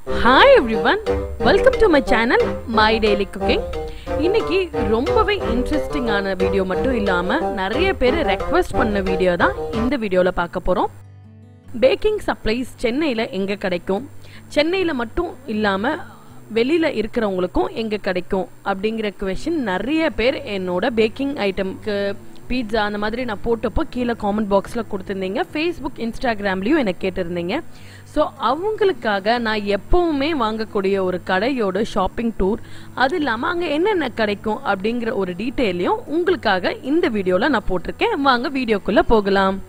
hi everyone welcome to my channel my daily cooking இன்னைக்கு ரொம்பவே இன்ட்ரெஸ்டிங்கான வீடியோ மட்டும் இல்லாமல் நிறைய பேர் ரெக்வஸ்ட் பண்ண வீடியோ தான் இந்த வீடியோவில் பார்க்க போகிறோம் பேக்கிங் சப்ளைஸ் சென்னையில் எங்கே கிடைக்கும் சென்னையில் மட்டும் இல்லாமல் வெளியில் இருக்கிறவங்களுக்கும் எங்கே கிடைக்கும் அப்படிங்கிற கொஷின் நிறைய பேர் என்னோட பேக்கிங் ஐட்டம்க்கு பீட்சா அந்த மாதிரி நான் போட்டப்போ கீழே காமெண்ட் பாக்ஸில் கொடுத்துருந்தீங்க ஃபேஸ்புக் இன்ஸ்டாகிராம்லேயும் எனக்கு கேட்டிருந்தீங்க ஸோ அவங்களுக்காக நான் எப்பவுமே வாங்கக்கூடிய ஒரு கடையோட ஷாப்பிங் டூர் அது இல்லாமல் அங்கே என்னென்ன கிடைக்கும் அப்படிங்கிற ஒரு டீட்டெயிலையும் உங்களுக்காக இந்த வீடியோவில் நான் போட்டிருக்கேன் வாங்க வீடியோக்குள்ளே போகலாம்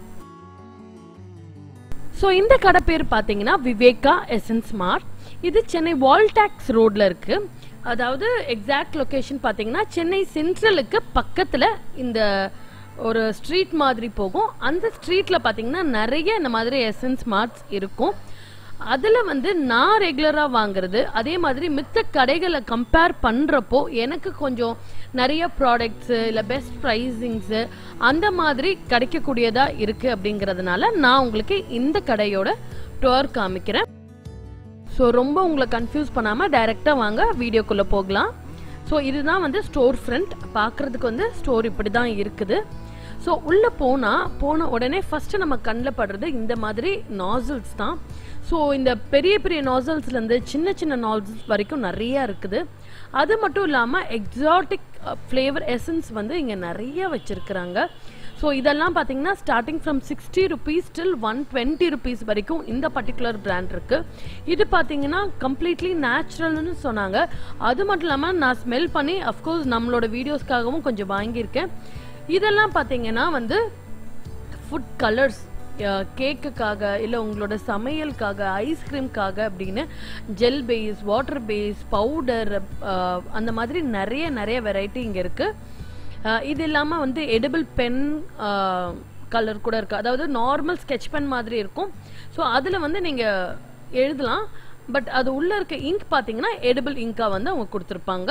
ஸோ இந்த கடை பேர் பார்த்தீங்கன்னா விவேகா எசன்ஸ் மார்ட் இது சென்னை வால்டாக்ஸ் ரோட்ல இருக்கு அதாவது எக்ஸாக்ட் லொகேஷன் பார்த்தீங்கன்னா சென்னை சென்ட்ரலுக்கு பக்கத்தில் இந்த ஒரு ஸ்ட்ரீட் மாதிரி போகும் அந்த ஸ்ட்ரீட்டில் பார்த்தீங்கன்னா நிறைய இந்த மாதிரி எசன்ஸ் மார்ட்ஸ் இருக்கும் அதில் வந்து நான் ரெகுலராக வாங்குறது அதே மாதிரி மித்த கடைகளை கம்பேர் பண்ணுறப்போ எனக்கு கொஞ்சம் நிறைய ப்ராடக்ட்ஸு இல்லை பெஸ்ட் ப்ரைஸிங்ஸு அந்த மாதிரி கிடைக்கக்கூடியதாக இருக்குது அப்படிங்கிறதுனால நான் உங்களுக்கு இந்த கடையோட டோர் காமிக்கிறேன் ஸோ ரொம்ப உங்களை கன்ஃபியூஸ் பண்ணாமல் டைரெக்டாக வாங்க வீடியோக்குள்ளே போகலாம் ஸோ இதுதான் வந்து ஸ்டோர் ஃப்ரண்ட் பார்க்குறதுக்கு வந்து ஸ்டோர் இப்படி தான் இருக்குது ஸோ உள்ளே போனால் போன உடனே ஃபஸ்ட்டு நம்ம கண்ணில் படுறது இந்த மாதிரி நாசல்ஸ் தான் ஸோ இந்த பெரிய பெரிய நாசல்ஸ்லேருந்து சின்ன சின்ன நாசல்ஸ் வரைக்கும் நிறையா இருக்குது அது மட்டும் இல்லாமல் எக்ஸாட்டிக் ஃப்ளேவர் எசன்ஸ் வந்து இங்கே நிறைய வச்சுருக்குறாங்க ஸோ இதெல்லாம் பார்த்தீங்கன்னா starting from sixty rupees till one twenty rupees வரைக்கும் இந்த பர்டிகுலர் பிராண்ட் இருக்கு இது பார்த்தீங்கன்னா கம்ப்ளீட்லி நேச்சுரல்னு சொன்னாங்க அது மட்டும் இல்லாமல் நான் ஸ்மெல் பண்ணி அஃப்கோர்ஸ் நம்மளோட வீடியோஸ்க்காகவும் கொஞ்சம் வாங்கியிருக்கேன் இதெல்லாம் பார்த்தீங்கன்னா வந்து ஃபுட் கலர்ஸ் கேக்குக்காக இல்லை உங்களோட சமையலுக்காக ஐஸ்கிரீம்காக அப்படின்னு gel base water base powder அந்த மாதிரி நிறைய நிறைய வெரைட்டி இங்கே இருக்குது இது இல்லாமல் வந்து எடிபிள் பென் கலர் கூட இருக்குது அதாவது நார்மல் ஸ்கெட்ச் பென் மாதிரி இருக்கும் ஸோ அதில் வந்து நீங்கள் எழுதலாம் பட் அது உள்ளே இருக்க இங்க் பார்த்தீங்கன்னா எடிபிள் இங்காக வந்து அவங்க கொடுத்துருப்பாங்க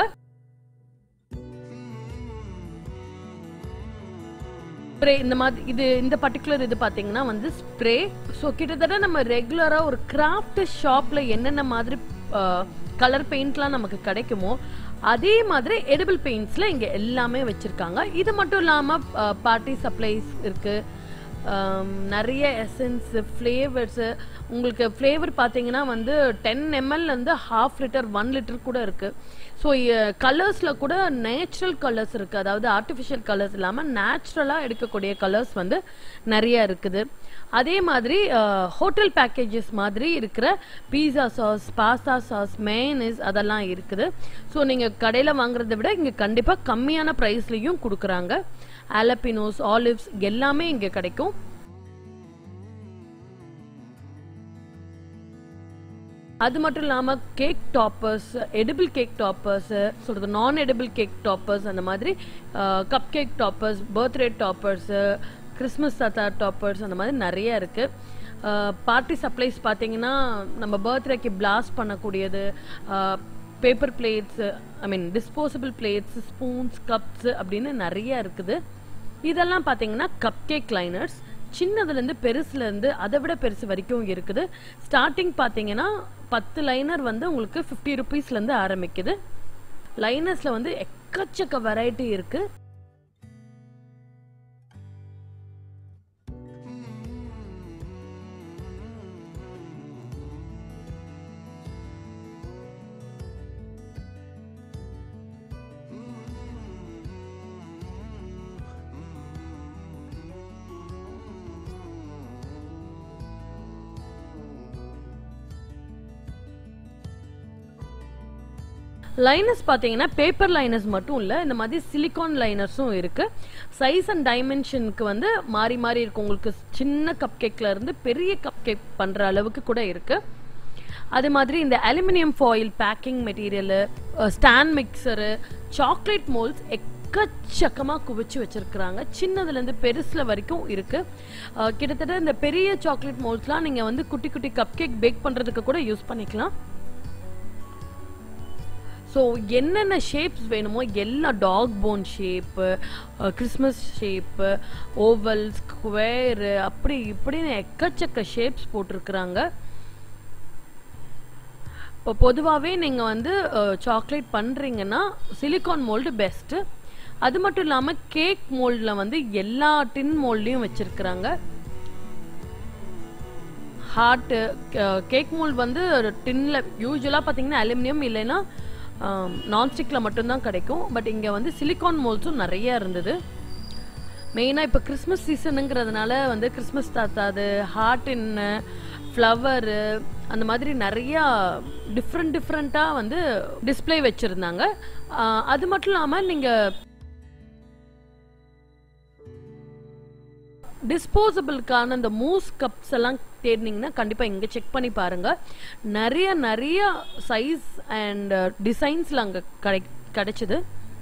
ஸ்ப்ரே இந்த மாதிரி இது இந்த பர்டிகுலர் இது பார்த்தீங்கன்னா வந்து ஸ்ப்ரே ஸோ கிட்டத்தட்ட நம்ம ரெகுலராக ஒரு கிராஃப்ட் ஷாப்பில் என்னென்ன மாதிரி கலர் பெயிண்ட்லாம் நமக்கு கிடைக்குமோ அதே மாதிரி எடிபிள் பெயிண்ட்ஸில் இங்கே எல்லாமே வச்சுருக்காங்க இது மட்டும் இல்லாமல் பார்ட்டி சப்ளைஸ் இருக்குது நிறைய எசன்ஸு ஃப்ளேவர்ஸு உங்களுக்கு ஃப்ளேவர் பார்த்தீங்கன்னா வந்து டென் எம்எல்லேருந்து ஹாஃப் லிட்டர் ஒன் லிட்டர் கூட இருக்குது ஸோ கலர்ஸில் கூட நேச்சுரல் கலர்ஸ் இருக்குது அதாவது ஆர்டிஃபிஷியல் கலர்ஸ் இல்லாமல் நேச்சுரலாக எடுக்கக்கூடிய கலர்ஸ் வந்து நிறைய இருக்குது அதே மாதிரி ஹோட்டல் பேக்கேஜஸ் மாதிரி இருக்கிற பீஸா சாஸ் பாஸ்தா சாஸ் மேனிஸ் அதெல்லாம் இருக்குது ஸோ நீங்கள் கடையில் வாங்குறத விட இங்கே கண்டிப்பாக கம்மியான ப்ரைஸ்லையும் கொடுக்குறாங்க ஆலப்பினோஸ் ஆலிவ்ஸ் எல்லாமே இங்கே கிடைக்கும் அது மட்டும் இல்லாமல் cake toppers edible cake toppers சொல்கிறது நான் எடிபிள் கேக் டாப்பர்ஸ் அந்த மாதிரி cup cake toppers birthday toppers Christmas தாத்தா டாப்பர்ஸ் அந்த மாதிரி நிறைய இருக்குது பார்ட்டி சப்ளைஸ் பார்த்தீங்கன்னா நம்ம பர்த்டேக்கு பிளாஸ்ட் பண்ணக்கூடியது paper plates I mean disposable plates spoons cups அப்படின்னு நிறைய இருக்குது இதெல்லாம் பார்த்தீங்கன்னா கப் கேக் லைனர்ஸ் சின்னதுலேருந்து பெருசுலேருந்து அதை விட பெருசு வரைக்கும் இருக்குது ஸ்டார்டிங் பார்த்தீங்கன்னா பத்து லைனர் வந்து உங்களுக்கு ஃபிஃப்டி ருபீஸ்லேருந்து ஆரம்பிக்குது லைனர்ஸில் வந்து எக்கச்சக்க வெரைட்டி இருக்குது லைனர்ஸ் பார்த்தீங்கன்னா பேப்பர் லைனர்ஸ் மட்டும் இல்லை இந்த மாதிரி சிலிகான் லைனர்ஸும் இருக்குது சைஸ் அண்ட் டைமென்ஷனுக்கு வந்து மாறி மாறி இருக்கும் உங்களுக்கு சின்ன கப் கேக்கில் இருந்து பெரிய கப் கேக் பண்ணுற அளவுக்கு கூட இருக்குது அதே மாதிரி இந்த aluminium foil baking material stand mixer chocolate moulds எக்கச்சக்கமாக குவிச்சு வச்சுருக்குறாங்க சின்னதுலேருந்து பெருசில் வரைக்கும் இருக்குது கிட்டத்தட்ட இந்த பெரிய சாக்லேட் மோல்ஸ்லாம் நீங்கள் வந்து குட்டி குட்டி கப் கேக் பேக் பண்ணுறதுக்கு கூட யூஸ் பண்ணிக்கலாம் ஸோ என்னென்ன ஷேப்ஸ் வேணுமோ எல்லா dog bone shape Christmas shape oval square அப்படி இப்படின்னு எக்கச்சக்க ஷேப்ஸ் போட்டிருக்கிறாங்க இப்போ பொதுவாகவே நீங்கள் வந்து சாக்லேட் பண்ணுறீங்கன்னா சிலிகான் மோல்டு பெஸ்ட்டு அது மட்டும் இல்லாமல் கேக் மோல்டில் வந்து எல்லா டின் மோல்ட்லேயும் வச்சுருக்குறாங்க ஹார்ட்டு கேக் மோல்ட் வந்து டின்ல யூஸ்வலாக பார்த்தீங்கன்னா அலுமினியம் இல்லைன்னா நான்ஸ்டிக்கில் மட்டும்தான் கிடைக்கும் பட் இங்கே வந்து சிலிகான் மோல்ட்ஸும் நிறைய இருந்தது மெயினாக இப்போ கிறிஸ்மஸ் சீசனுங்கிறதுனால வந்து கிறிஸ்மஸ் தாத்தாது ஹார்ட் இன்னு ஃப்ளவரு அந்த மாதிரி நிறையா டிஃப்ரெண்ட் டிஃப்ரெண்ட்டாக வந்து டிஸ்ப்ளே வச்சுருந்தாங்க அது மட்டும் இல்லாமல் நீங்கள் டிஸ்போசபிளுக்கான இந்த மூஸ் கப்ஸ் எல்லாம் தேடினீங்கன்னா கண்டிப்பாக இங்கே செக் பண்ணி பாருங்கள் நிறைய நிறைய சைஸ் அண்ட் டிசைன்ஸில் அங்கே கிடை கிடைச்சிது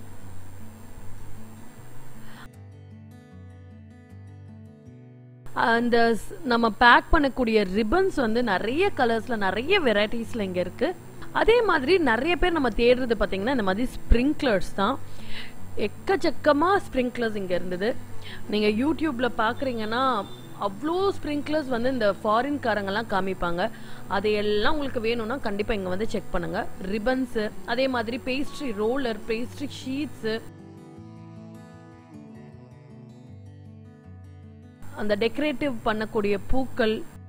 அந்த ஸ்- நம்ம பேக் பண்ணக்கூடிய ரிப்பன்ஸ் வந்து நிறைய கலர்ஸில் நிறைய வெரைட்டிஸில் இங்கே இருக்குது அதே மாதிரி நிறைய பேர் நம்ம தேடுறது பார்த்தீங்கன்னா இந்த மாதிரி ஸ்ப்ரிங்க்லர்ஸ் தான் எக்கச்சக்கமாக ஸ்ப்ரிங்க்லர்ஸ் இங்கே இருந்தது நீங்கள் யூடியூப்பில் பார்க்குறீங்கன்னா அவ்வளோ ஸ்ப்ரிங்க்லர்ஸ் வந்து இந்த ஃபாரின்காரங்கெல்லாம் காமிப்பாங்க அதையெல்லாம் உங்களுக்கு வேணும்னா கண்டிப்பாக இங்கே வந்து செக் பண்ணுங்கள் ரிப்பன்ஸு அதே மாதிரி பேஸ்ட்ரி ரோலர் பேஸ்ட்ரி ஷீட்ஸு அந்த டெக்கரேட்டிவ் பண்ணக்கூடிய பூக்கள்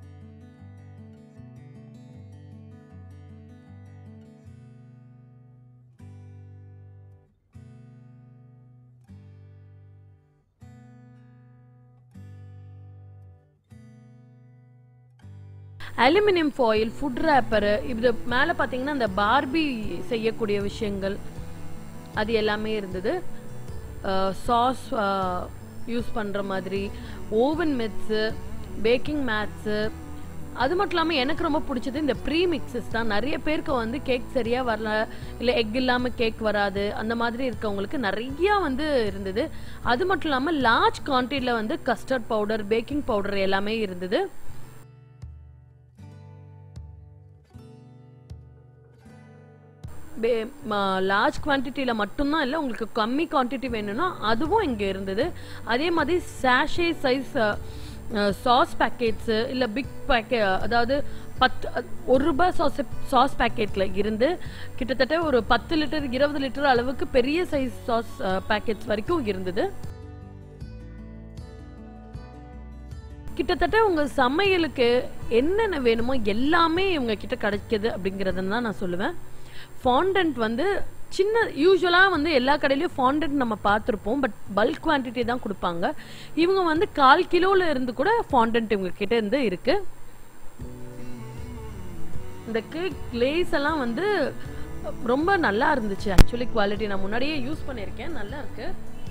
அலுமினியம் ஃபாயில் ஃபுட் ரேப்பரு இது மேலே பார்த்தீங்கன்னா இந்த பார்பி செய்யக்கூடிய விஷயங்கள் அது எல்லாமே இருந்தது சாஸ் யூஸ் பண்ணுற மாதிரி ஓவன் மெட்ஸு பேக்கிங் மேட்ஸு அது மட்டும் இல்லாமல் எனக்கு ரொம்ப பிடிச்சது இந்த ப்ரீ மிக்சஸ் தான் நிறைய பேருக்கு வந்து கேக் சரியாக வரல இல்லை எக் இல்லாமல் கேக் வராது அந்த மாதிரி இருக்கவங்களுக்கு நிறையா வந்து இருந்தது அது மட்டும் இல்லாமல் லார்ஜ் குவான்டிட்டியில் வந்து கஸ்டர்ட் பவுடர் பேக்கிங் பவுடர் எல்லாமே இருந்தது லார்ஜ் குவான்டிட்டியில் மட்டும்தான் இல்லை உங்களுக்கு கம்மி குவான்டிட்டி வேணும்னா அதுவும் இங்கே இருந்தது அதே மாதிரி சாஷே சைஸ் சாஸ் பேக்கெட்ஸு இல்லை பிக் பேக்கெட் அதாவது பத்து அ- ஒரு ரூபாய் சாஸ் சாஸ் பேக்கெட்டில் இருந்து கிட்டத்தட்ட ஒரு பத்து லிட்டர் இருபது லிட்டர் அளவுக்கு பெரிய சைஸ் சாஸ் பேக்கெட்ஸ் வரைக்கும் இருந்தது கிட்டத்தட்ட உங்க சமையலுக்கு என்னென்ன வேணுமோ எல்லாமே இவங்க கிட்ட கிடைக்குது அப்படிங்கறத தான் நான் சொல்லுவேன் ஃபாண்டன்ட் வந்து சின்ன யூஸ்வலாக வந்து எல்லா கடையிலயும் ஃபாண்டன்ட் நம்ம பார்த்துருப்போம் பட் பல்க் குவான்டிட்டி தான் கொடுப்பாங்க இவங்க வந்து கால் கிலோல இருந்து கூட ஃபாண்டன்ட் இவங்க கிட்ட இருந்து இருக்கு இந்த கேக் லேஸ் எல்லாம் வந்து ரொம்ப நல்லா இருந்துச்சு ஆக்சுவலி குவாலிட்டி நான் முன்னாடியே யூஸ் பண்ணியிருக்கேன் நல்லா இருக்கு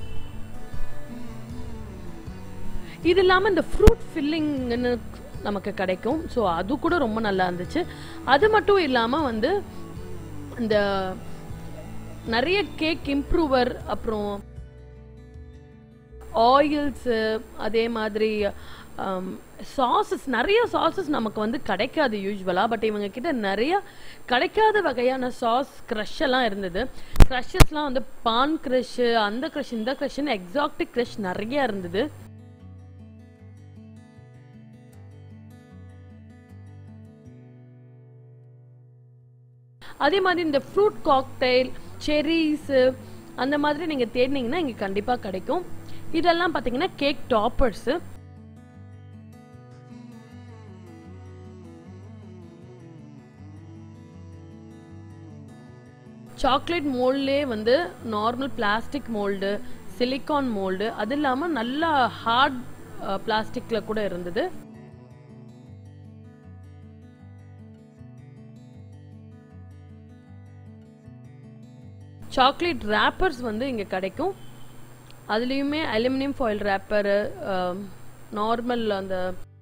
இது இல்லாமல் இந்த ஃப்ரூட் ஃபில்லிங்னு நமக்கு கிடைக்கும் ஸோ அது கூட ரொம்ப நல்லா இருந்துச்சு அது மட்டும் இல்லாமல் வந்து இந்த நிறைய கேக் இம்ப்ரூவர் அப்புறம் ஆயில்ஸு அதே மாதிரி சாசஸ் நிறைய சாசஸ் நமக்கு வந்து கிடைக்காது யூஸ்வலாக பட் இவங்க கிட்ட நிறைய கிடைக்காத வகையான சாஸ் க்ரஷ் எல்லாம் இருந்தது க்ரஷஸ்லாம் வந்து பான் க்ரஷ்ஷு அந்த க்ரஷ் இந்த க்ரஷ்னு எக்ஸாக்டிக் க்ரஷ் நிறைய இருந்தது அதே மாதிரி இந்த ஃப்ரூட் காக்டைல் செரீஸு அந்த மாதிரி நீங்கள் தேடினீங்கன்னா இங்கே கண்டிப்பாக கிடைக்கும் இதெல்லாம் பார்த்தீங்கன்னா கேக் டாப்பர்ஸு சாக்லேட் மோல்ட்லே வந்து normal plastic mould silicone mould அது இல்லாமல் நல்லா ஹார்ட் பிளாஸ்டிக்கில் கூட இருந்தது சாக்லேட் ரேப்பர்ஸ் வந்து இங்கே கிடைக்கும் அதுலேயுமே அலுமினியம் ஃபாயில் ரேப்பரு நார்மல் அந்த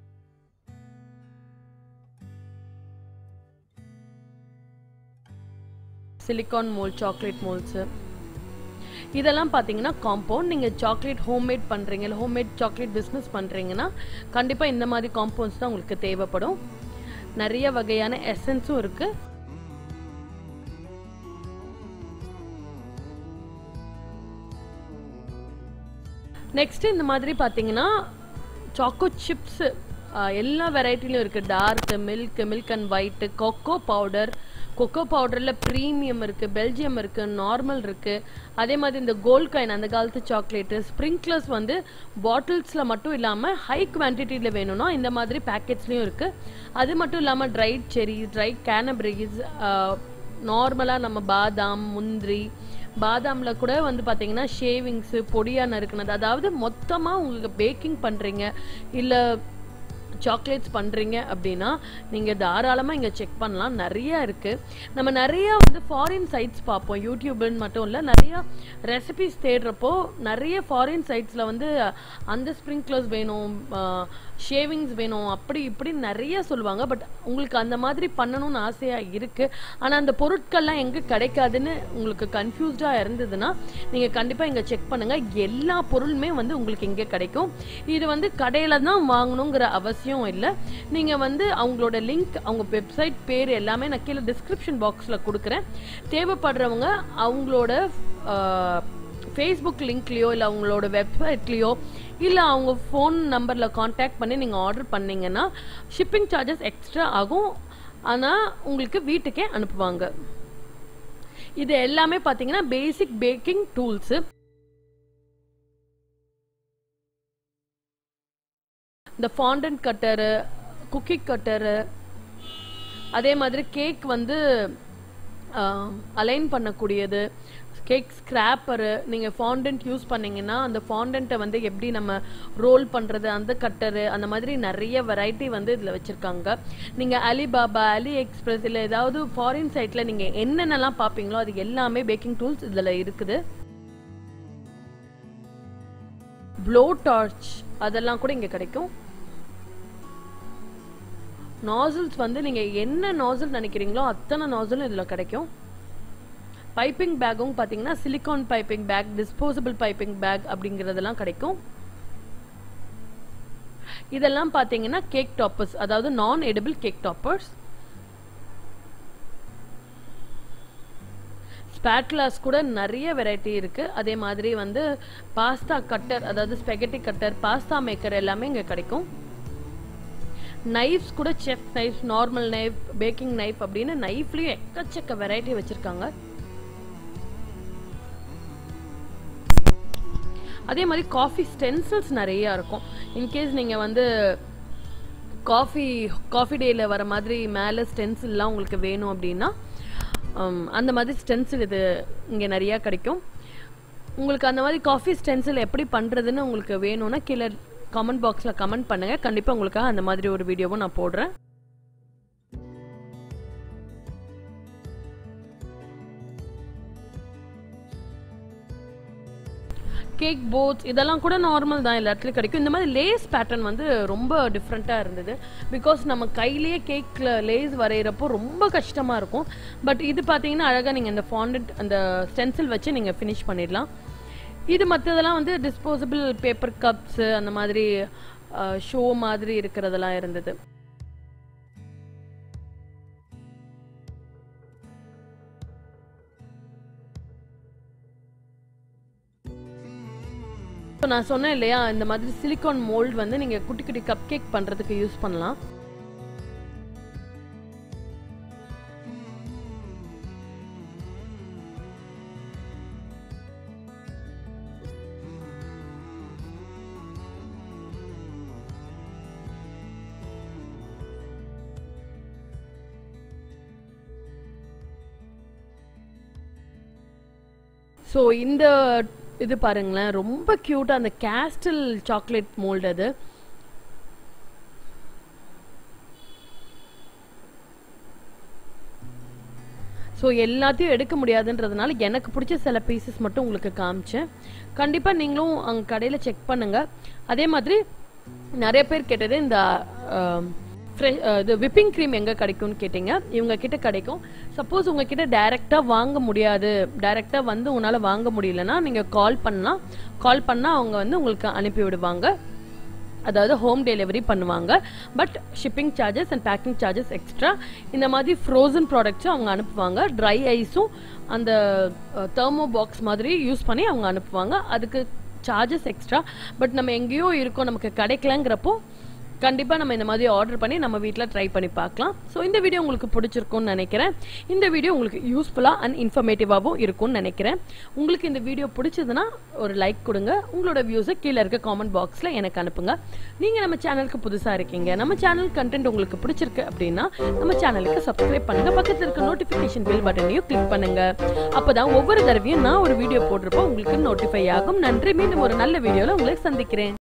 சிலிக்கான் மோல் சாக்லேட் மோல்ஸு இதெல்லாம் பார்த்தீங்கன்னா காம்பவுண்ட் நீங்கள் சாக்லேட் ஹோம்மேட் பண்ணுறீங்க இல்லை ஹோம்மேட் சாக்லேட் பிஸ்னஸ் பண்ணுறீங்கன்னா கண்டிப்பாக இந்த மாதிரி காம்பவுண்ட்ஸ் தான் உங்களுக்கு தேவைப்படும் நிறைய வகையான எசன்ஸும் இருக்குது நெக்ஸ்ட் இந்த மாதிரி பார்த்தீங்கன்னா சாக்கோ சிப்ஸ் எல்லா வெரைட்டிலையும் இருக்குது dark milk milk and white cocoa powder cocoa பவுடரில் ப்ரீமியம் இருக்குது பெல்ஜியம் இருக்குது நார்மல் இருக்குது அதே மாதிரி இந்த கோல்ட் காயின் அந்த காலத்து சாக்லேட்டு ஸ்ப்ரிங்க்லர்ஸ் வந்து பாட்டில்ஸில் மட்டும் இல்லாமல் ஹை குவான்டிட்டியில் வேணும்னா இந்த மாதிரி பேக்கெட்ஸ்லையும் இருக்குது அது மட்டும் இல்லாமல் ட்ரைட் செரி ட்ரை கேனபரிஸ் நார்மலாக நம்ம பாதாம் முந்திரி பாதாமில் கூட வந்து பார்த்தீங்கன்னா ஷேவிங்ஸு பொடியாக நறுக்குனது அதாவது மொத்தமாக உங்களுக்கு பேக்கிங் பண்ணுறீங்க இல்லை சாக்லேட்ஸ் பண்ணுறீங்க அப்படின்னா நீங்கள் தாராளமாக இங்கே செக் பண்ணலாம் நிறையா இருக்குது நம்ம நிறையா வந்து ஃபாரின் சைட்ஸ் பார்ப்போம் யூடியூப்னு மட்டும் இல்லை நிறையா ரெசிபிஸ் தேடுறப்போ நிறைய ஃபாரின் சைட்ஸில் வந்து அந்த ஸ்ப்ரிங்க்லர்ஸ் வேணும் ஷேவிங்ஸ் வேணும் அப்படி இப்படி நிறைய சொல்லுவாங்க பட் உங்களுக்கு அந்த மாதிரி பண்ணணும்னு ஆசையாக இருக்குது ஆனால் அந்த பொருட்கள்லாம் எங்கே கிடைக்காதுன்னு உங்களுக்கு கன்ஃபியூஸ்டாக இருந்ததுன்னா நீங்கள் கண்டிப்பாக இங்கே செக் பண்ணுங்கள் எல்லா பொருளுமே வந்து உங்களுக்கு இங்கே கிடைக்கும் இது வந்து கடையில் தான் வாங்கணுங்கிற அவசியம் இல்லை நீங்கள் வந்து அவங்களோட லிங்க் அவங்க வெப்சைட் பேர் எல்லாமே நான் கீழே டிஸ்கிரிப்ஷன் பாக்ஸில் கொடுக்குறேன் தேவைப்படுறவங்க அவங்களோட ஃபேஸ்புக் லிங்க்லேயோ இல்லை அவங்களோட வெப்சைட்லேயோ இல்லை அவங்க ஃபோன் நம்பரில் காண்டாக்ட் பண்ணி நீங்கள் ஆர்டர் பண்ணீங்கன்னா ஷிப்பிங் சார்ஜஸ் எக்ஸ்ட்ரா ஆகும் ஆனால் உங்களுக்கு வீட்டுக்கே அனுப்புவாங்க இது எல்லாமே பார்த்தீங்கன்னா பேசிக் பேக்கிங் டூல்ஸு இந்த ஃபாண்டன்ட் கட்டரு குக்கி கட்டரு அதே மாதிரி கேக் வந்து அலைன் பண்ணக்கூடியது கேக் ஸ்க்ராப்பரு நீங்கள் ஃபாண்டன்ட் யூஸ் பண்ணீங்கன்னா அந்த ஃபாண்டன்ட்டை வந்து எப்படி நம்ம ரோல் பண்ணுறது அந்த கட்டரு அந்த மாதிரி நிறைய வெரைட்டி வந்து இதில் வச்சுருக்காங்க நீங்கள் அலிபாபா அலி எக்ஸ்பிரஸ் இல்லை ஏதாவது ஃபாரின் சைட்டில் நீங்கள் என்னென்னலாம் பார்ப்பீங்களோ அது எல்லாமே பேக்கிங் டூல்ஸ் இதில் இருக்குது ப்ளோ டார்ச் அதெல்லாம் கூட இங்கே கிடைக்கும் நாசில்ஸ் வந்து நீங்கள் என்ன நாசில் நினைக்கிறீங்களோ அத்தனை நாசிலும் இதில் கிடைக்கும் பைப்பிங் பேக்கும் பார்த்தீங்கன்னா silicone piping bag disposable piping bag அப்படிங்கிறதெல்லாம் கிடைக்கும் இதெல்லாம் பார்த்தீங்கன்னா கேக் டாப்பர்ஸ் அதாவது நான் எடிபிள் கேக் டாப்பர்ஸ் ஸ்பேட்லாஸ் கூட நிறைய வெரைட்டி இருக்கு அதே மாதிரி வந்து பாஸ்தா கட்டர் அதாவது ஸ்பெகட்டி கட்டர் பாஸ்தா மேக்கர் எல்லாமே இங்கே கிடைக்கும் நைஃப்ஸ் கூட chef knife normal knife baking knife அப்படின்னு நைஃப்லேயும் எக்கச்சக்க வெரைட்டி வச்சுருக்காங்க அதே மாதிரி காஃபி ஸ்டென்சில்ஸ் நிறையா இருக்கும் இன்கேஸ் நீங்கள் வந்து காஃபி காஃபி டேயில் வர மாதிரி மேலே ஸ்டென்சில்லாம் உங்களுக்கு வேணும் அப்படின்னா அந்த மாதிரி ஸ்டென்சில் இது இங்கே நிறையா கிடைக்கும் உங்களுக்கு அந்த மாதிரி காஃபி ஸ்டென்சில் எப்படி பண்ணுறதுன்னு உங்களுக்கு வேணும்னா கீழே கமெண்ட் பாக்ஸில் கமெண்ட் பண்ணுங்கள் கண்டிப்பாக உங்களுக்காக அந்த மாதிரி ஒரு வீடியோவும் நான் போடுறேன் கேக் போட்ஸ் இதெல்லாம் கூட நார்மல் தான் எல்லா இடத்துலையும் கிடைக்கும் இந்த மாதிரி லேஸ் பேட்டர்ன் வந்து ரொம்ப டிஃப்ரெண்ட்டாக இருந்தது பிகாஸ் நம்ம கையிலேயே கேக்கில் லேஸ் வரைகிறப்போ ரொம்ப கஷ்டமாக இருக்கும் பட் இது பார்த்தீங்கன்னா அழகாக நீங்கள் இந்த ஃபாண்டட் அந்த ஸ்டென்சில் வச்சு நீங்கள் ஃபினிஷ் பண்ணிடலாம் இது மற்றதெல்லாம் வந்து டிஸ்போசபிள் பேப்பர் கப்ஸு அந்த மாதிரி ஷோ மாதிரி இருக்கிறதெல்லாம் இருந்தது இப்போ நான் சொன்னேன் இல்லையா இந்த மாதிரி சிலிகான் மோல்ட் வந்து நீங்கள் குட்டி குட்டி கப் கேக் பண்ணுறதுக்கு யூஸ் பண்ணலாம் ஸோ இந்த இது பாருங்களேன் ரொம்ப க்யூட்டாக அந்த கேஸ்டல் சாக்லேட் மோல்டு அது ஸோ எல்லாத்தையும் எடுக்க முடியாதுன்றதுனால எனக்கு பிடிச்ச சில பீசஸ் மட்டும் உங்களுக்கு காமிச்சேன் கண்டிப்பாக நீங்களும் அங்கே கடையில் செக் பண்ணுங்கள் அதே மாதிரி நிறைய பேர் கேட்டது இந்த இது விப்பிங் க்ரீம் எங்கே கிடைக்கும்னு கேட்டிங்க இவங்க கிட்ட கிடைக்கும் சப்போஸ் உங்ககிட்ட டைரெக்டாக வாங்க முடியாது டைரெக்டாக வந்து உங்களால் வாங்க முடியலன்னா நீங்கள் கால் பண்ணலாம் கால் பண்ணால் அவங்க வந்து உங்களுக்கு அனுப்பி விடுவாங்க அதாவது ஹோம் டெலிவரி பண்ணுவாங்க but shipping charges and packing charges extra இந்த மாதிரி ஃப்ரோசன் ப்ராடக்ட்ஸும் அவங்க அனுப்புவாங்க ட்ரை ஐஸும் அந்த தெர்மோ பாக்ஸ் மாதிரி யூஸ் பண்ணி அவங்க அனுப்புவாங்க அதுக்கு சார்ஜஸ் எக்ஸ்ட்ரா பட் நம்ம எங்கேயோ இருக்கோம் நமக்கு கிடைக்கலங்கிறப்போ கண்டிப்பாக நம்ம இந்த மாதிரி ஆர்டர் பண்ணி நம்ம வீட்டில் ட்ரை பண்ணி பார்க்கலாம் ஸோ இந்த வீடியோ உங்களுக்கு பிடிச்சிருக்கும்னு நினைக்கிறேன் இந்த வீடியோ உங்களுக்கு யூஸ்ஃபுல்லாக அண்ட் இன்ஃபர்மேட்டிவாகவும் இருக்கும்னு நினைக்கிறேன் உங்களுக்கு இந்த வீடியோ பிடிச்சதுன்னா ஒரு லைக் கொடுங்க உங்களோட வியூஸை கீழே இருக்க காமெண்ட் பாக்ஸில் எனக்கு அனுப்புங்க நீங்கள் நம்ம சேனலுக்கு புதுசாக இருக்கீங்க நம்ம சேனல் கண்டென்ட் உங்களுக்கு பிடிச்சிருக்கு அப்படின்னா நம்ம சேனலுக்கு சப்ஸ்கிரைப் பண்ணுங்க பக்கத்தில் இருக்க நோட்டிஃபிகேஷன் பெல் பட்டனையும் கிளிக் பண்ணுங்க அப்பதான் ஒவ்வொரு தடவையும் நான் ஒரு வீடியோ போட்டிருப்போம் உங்களுக்கு நோட்டிஃபை ஆகும் நன்றி மீண்டும் ஒரு நல்ல வீடியோவில் உங்களை சந்திக்கிறேன்